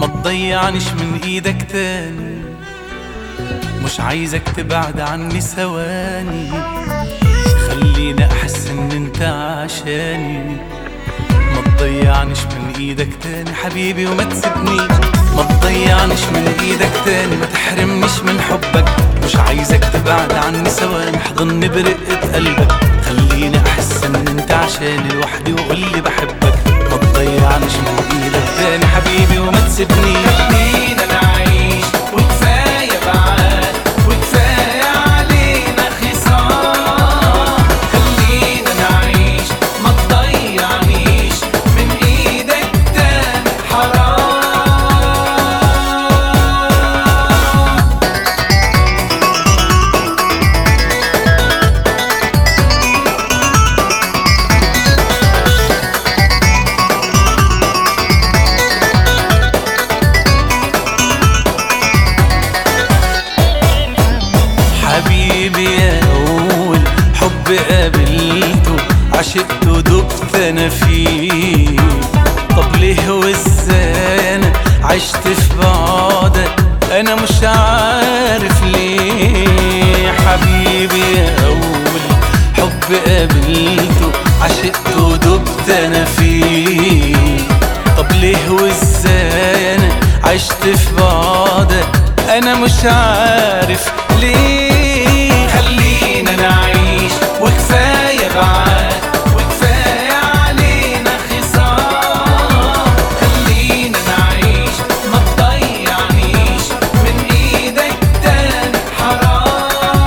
ما تضيعنيش من ايدك تاني مش عايزك تبعد عني ثواني خليني احس ان انت عشاني ما تضيعنيش من ايدك تاني حبيبي وما تسيبنيش ما تضيعنيش من ايدك تاني ما تحرمنيش من حبك مش عايزك تبعد عني ثواني احضني برقة قلبك خليني احس ان انت عشاني لوحدي وقولي بحبك ما تضيعنيش من ايدك تاني حبيبي وما تسيبنيش خلينا نعيش وكفاية بعاد وكفاية علينا خصام خلينا نعيش ما تضيعنيش من ايدك تاني حرام حبيبي يا أول حب قابلته عشقته دبت أنا فيه طب ليه وازاي أنا عشت في بعدك أنا مش عارف ليه حبيبي يا أول حب قابلته عشقته دبت أنا فيه طب ليه وازاي أنا عشت في بعدك أنا مش عارف ليه خلينا نعيش وكفاية بعاد وكفاية علينا خصام خلينا نعيش ما تضيعنيش من ايدك تاني حرام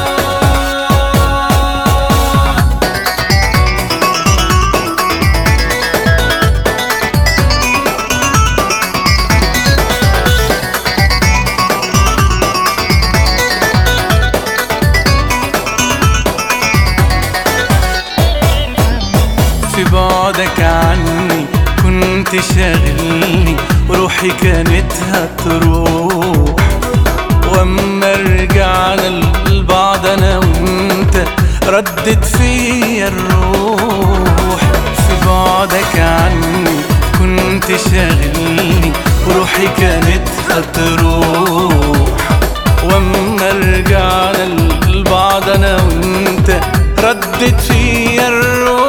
في بعدك عني كنت شاغلني وروحي كانت هتروح واما رجعنا لبعض انا وانت ردت فيا الروح في بعدك عني كنت شاغلني وروحي كانت هتروح واما رجعنا لبعض انا وانت ردت فيا الروح